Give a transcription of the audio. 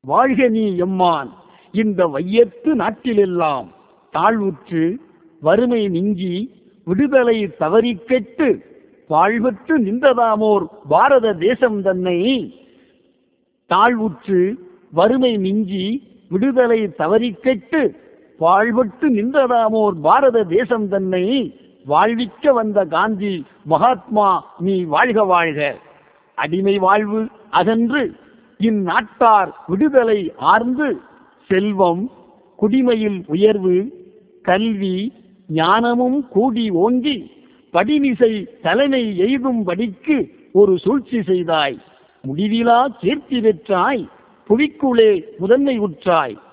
வாழ்க நீ எம்மான் இந்த வையத்து நாட்டிலெல்லாம் தாழ்வுற்று வறுமை மிஞ்சி விடுதலை தவறிக் கெட்டு வாழ்வற்று நின்றதாமோர் பாரத தேசம் தன்னை தாழ்வுற்று வறுமை மிஞ்சி விடுதலை தவறிக் கெட்டு வாழ்வற்று நின்றதாமோர் பாரத தேசம் தன்னை வாழ்விக்க வந்த காந்தி மகாத்மா நீ வாழ்க வாழ்க அடிமை வாழ்வு அகன்று இந்நாட்டார் விடுதலை ஆர்ந்து செல்வம் குடிமையில் உயர்வு கல்வி ஞானமும் கூடி ஓங்கி படிமிசை தலைமை எய்தும் படிக்கு ஒரு சூழ்ச்சி செய்தாய் முடிவிலா கீர்த்தி பெற்றாய் புவிக்குளே முதன்மை உற்றாய்